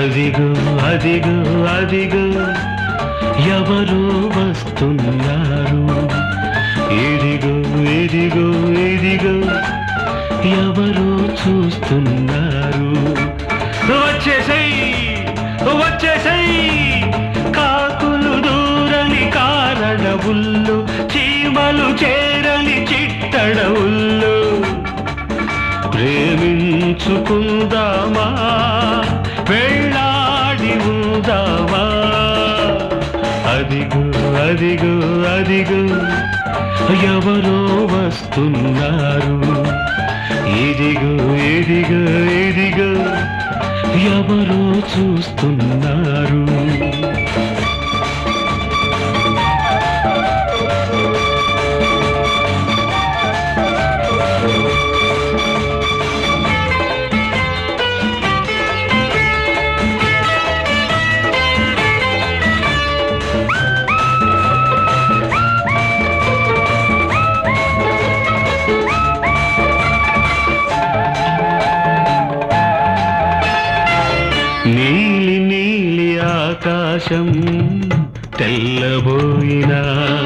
అదిగో అదిగో అదిగో ఎవరు వస్తున్నారు ఇదిగో ఇదిగో ఇదిగో ఎవరు చూస్తున్నారు వచ్చేసై వచ్చేసై కాకులు దూరని కారణవుళ్ళు చీమలు చేరని చిట్టడవుళ్ళు ప్రేమించుకుందామా వెళ్ళాడి ఉందామా అదిగో అదిగో అదిగో ఎవరో వస్తున్నారు ఇదిగో ఇదిగో ఇదిగో ఎవరో చూస్తున్నారు నీలి నీలి ఆకాశం తెల్లబోయినా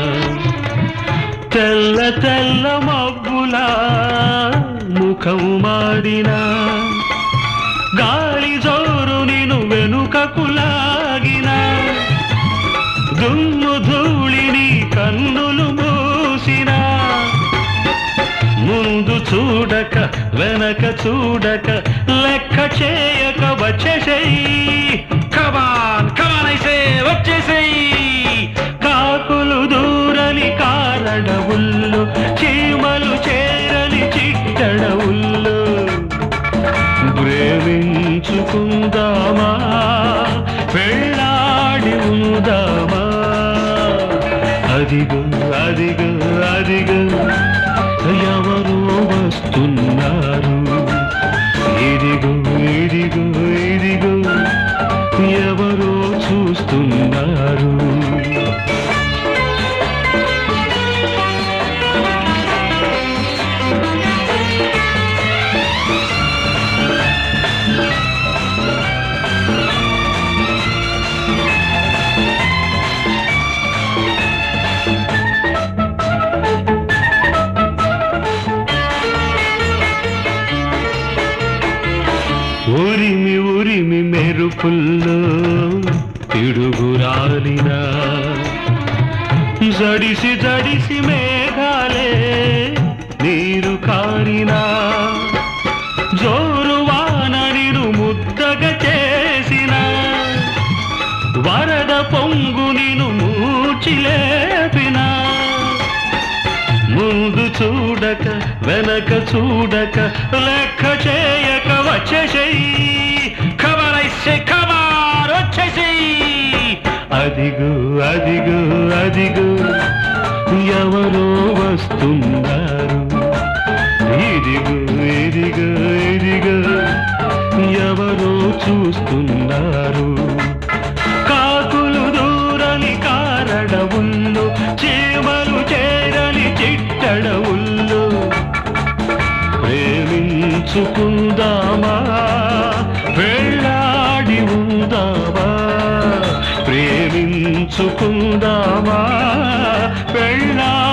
తెల్ల తెల్ల మబ్బులా ముఖం మాడినా గాలి జోరు నిను వెనుకకు లాగినా దుమ్ము ధూళిని కన్నులు మూసినా ముందు చూడక వెనక చూడక లెక్క చేయక వచ్చేసేయి కమాన్ కమాన్ అయితే వచ్చేసేయి కాకులు దూరని కారడవుళ్ళు చీమలు చేరని చిట్టడవుళ్ళు ప్రేమించుకుందామా పెళ్ళాడి ఉందామా అదిగో అదిగో అదిగో ఎవరు వస్తున్నారు ఇదిగో ఇదిగో ఇదిగో ఎవరో చూస్తున్నారు ఉరిమి ఉరిమి మెరుపుల్లో పిడుగురాలినా జడిసి జడిసి మేఘాలే నీరు కారినా జోరు వానడిను ముద్దగా చేసిన వరద పొంగు నిను మూచిలేపినా ముందు చూడక వెనక చూడక లెక్క చేయక వచ్చేసేయి ఖబరైసే ఖబర్ వచ్చేసేయి అదిగో అదిగో అదిగో ఎవరో వస్తున్నారు ఇదిగో ఇదిగో ఇదిగో ఎవరో చూస్తున్నారు కాకులు దూరని కారడవుళ్ళు చీమలు చేరని చిట్టడవుళ్ళు ప్రేమించుకుందామా వెళ్ళాడి ఉందామా ప్రేమించుకుందామా వెళ్ళాడి